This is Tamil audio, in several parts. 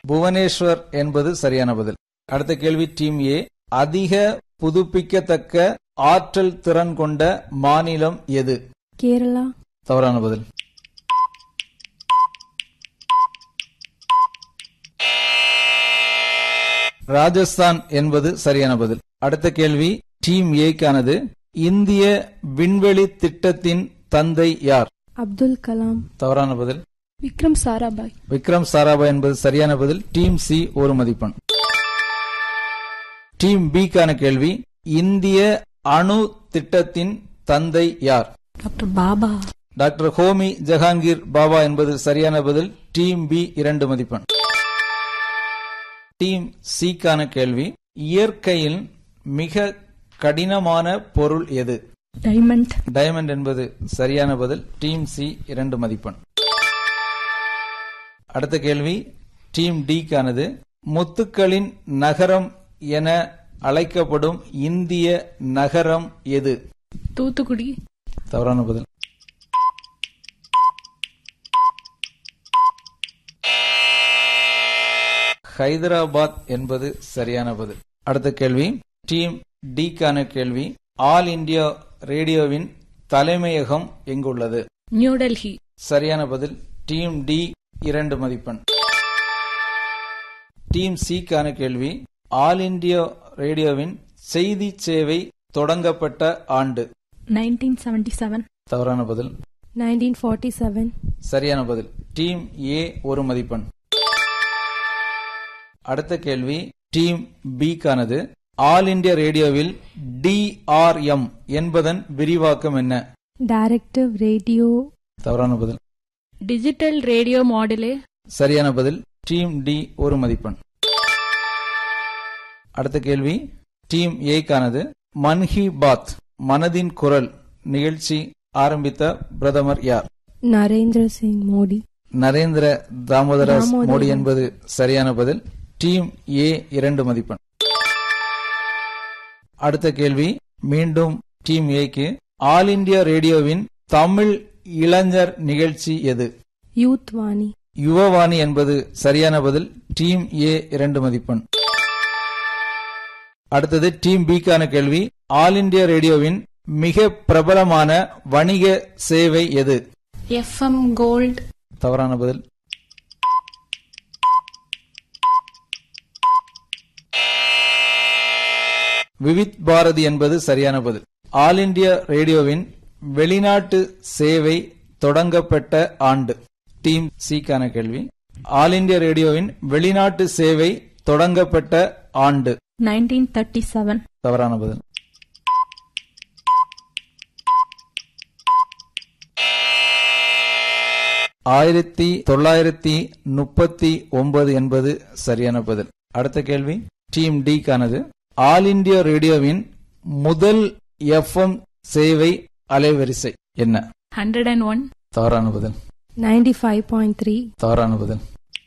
புவனேஸ்வர் என்பது சரியான பதில் அடுத்த கேள்வி டீம் ஏ அதிக புதுப்பிக்கத்தக்க ஆற்றல் திறன் கொண்ட மாநிலம் எது கேரளா தவறான பதில் ராஜஸ்தான் என்பது சரியான பதில் அடுத்த கேள்வி டீம் ஏக்கானது இந்திய விண்வெளி திட்டத்தின் தந்தை யார் அப்துல் கலாம் தவறான பதில் விக்ரம் சாராபாய் விக்ரம் சாராபாய் என்பது சரியான பதில் டீம் சி ஒரு மதிப்பெண் டீம் பி க்கான கேள்வி இந்திய அணு திட்டத்தின் தந்தை யார் டாக்டர் பாபா டாக்டர் ஹோமி ஜஹாங்கீர் பாபா என்பது சரியான பதில் டீம் பி இரண்டு மதிப்பெண் டீம் சி க்கான கேள்வி இயற்கையில் மிக கடினமான பொருள் எது டைமண்ட் டைமண்ட் என்பது சரியான பதில் டீம் சி இரண்டு மதிப்பெண் அடுத்த கேள்வி டீம் டி க்கானது முத்துக்களின் நகரம் என அழைக்கப்படும் இந்திய நகரம் எது தூத்துக்குடி தவறான பதில் ஹைதராபாத் என்பது சரியான பதில் அடுத்த கேள்வி டீம் டி க்கான கேள்வி ஆல் இந்தியா ரேடியோவின் தலைமையகம் எங்குள்ளது நியூ டெல்லி சரியான பதில் டீம் டி இரண்டு மதிப்பெண் டீம் சி க்கான கேள்வி ஆல் இந்தியா ரேடியோவின் செய்தி சேவை தொடங்கப்பட்ட ஆண்டு நைன்டீன் செவன்டி செவன் தவறான பதில் நைன்டீன் ஃபார்ட்டி செவன் சரியான பதில் டீம் ஏ ஒரு மதிப்பெண் அடுத்த கேள்வி டீம் பி க்கானது ஆல் இந்தியா ரேடியோவில் டிஆர்எம் என்பதன் விரிவாக்கம் என்ன டைரக்டிவ் ரேடியோ தவறான பதில் டிஜிட்டல் ரேடியோ மாடுலே சரியான பதில் டீம் டி ஒரு மதிப்பெண் அடுத்த கேள்வி டீம் ஏ க்கானது மன்ஹி பாத் மனதின் குரல் நிகழ்ச்சி ஆரம்பித்த பிரதமர் யார் நரேந்திர சிங் மோடி நரேந்திர தாமோதராஸ் தாமோதரன். மோடி என்பது சரியான பதில் டீம் ஏ இரண்டு மதிப்பெண் அடுத்த கேள்வி மீண்டும் டீம் ஏக்கு ஆல் இந்தியா ரேடியோவின் தமிழ் இளைஞர் நிகழ்ச்சி எது யூத் வாணி யுவவாணி என்பது சரியான பதில் டீம் ஏ இரண்டு மதிப்பெண் அடுத்தது டீம் பி க்கான கேள்வி ஆல் இந்தியா ரேடியோவின் மிக பிரபலமான வணிக சேவை எது எஃப்எம் கோல்ட் தவறான பதில் விவித் பாரதி என்பது சரியான பதில் ஆல் இந்தியா ரேடியோவின் வெளிநாட்டு சேவை தொடங்கப்பட்ட ஆண்டு டீம் சி க்கான கேள்வி ஆல் இந்தியா ரேடியோவின் வெளிநாட்டு சேவை தொடங்கப்பட்ட ஆண்டு நைன்டீன் தேர்ட்டி செவன் தவறான பதில் ஆயிரத்தி தொள்ளாயிரத்தி முப்பத்தி ஒன்பது என்பது சரியான பதில் அடுத்த கேள்வி டீம் டி க்கானது ஆல் இந்தியா ரேடியோவின் முதல் எஃப்எம் சேவை அலைவரிசை என்ன ஹண்ட்ரட் அண்ட் ஒன் தவறான பதில் நைன்டி ஃபைவ் பாயிண்ட் த்ரீ தவறான பதில்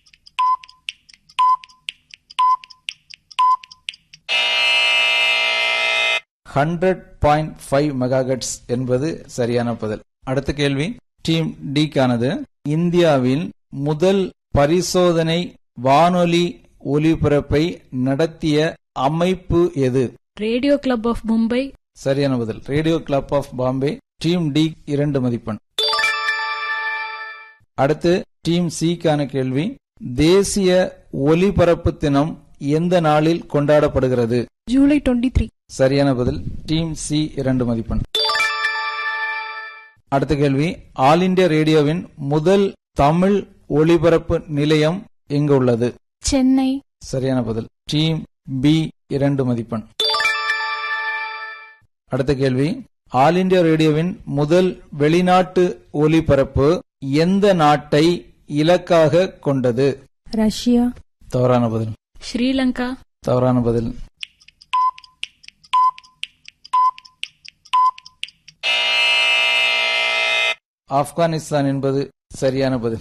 ஹண்ட்ரட் பாயிண்ட் ஃபைவ் மெகாகட்ஸ் என்பது சரியான பதில் அடுத்த கேள்வி டீம் டி க்கானது இந்தியாவில் முதல் பரிசோதனை வானொலி ஒலிபரப்பை நடத்திய அமைப்பு எது ரேடியோ கிளப் ஆஃப் மும்பை சரியான பதில் radio club of Bombay team D இரண்டு மதிப்பெண் அடுத்து டீம் சி க்கான கேள்வி தேசிய ஒலிபரப்பு தினம் எந்த நாளில் கொண்டாடப்படுகிறது ஜூலை டுவெண்ட்டி த்ரீ சரியான பதில் டீம் சி இரண்டு மதிப்பெண் அடுத்த கேள்வி ஆல் இந்தியா ரேடியோவின் முதல் தமிழ் ஒலிபரப்பு நிலையம் எங்கு உள்ளது சென்னை சரியான பதில் டீம் பி இரண்டு மதிப்பெண் அடுத்த கேள்வி ஆல் இந்தியா ரேடியோவின் முதல் வெளிநாட்டு ஒலிபரப்பு எந்த நாட்டை இலக்காக கொண்டது ரஷ்யா தவறான பதில் ஸ்ரீலங்கா தவறான பதில் ஆப்கானிஸ்தான் என்பது சரியான பதில்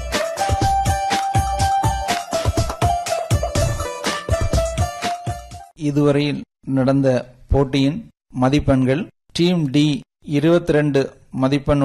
இதுவரையில் நடந்த போட்டியின் மதிப்பெண்கள் டீம் டி இருபத்தி ரெண்டு மதிப்பெண்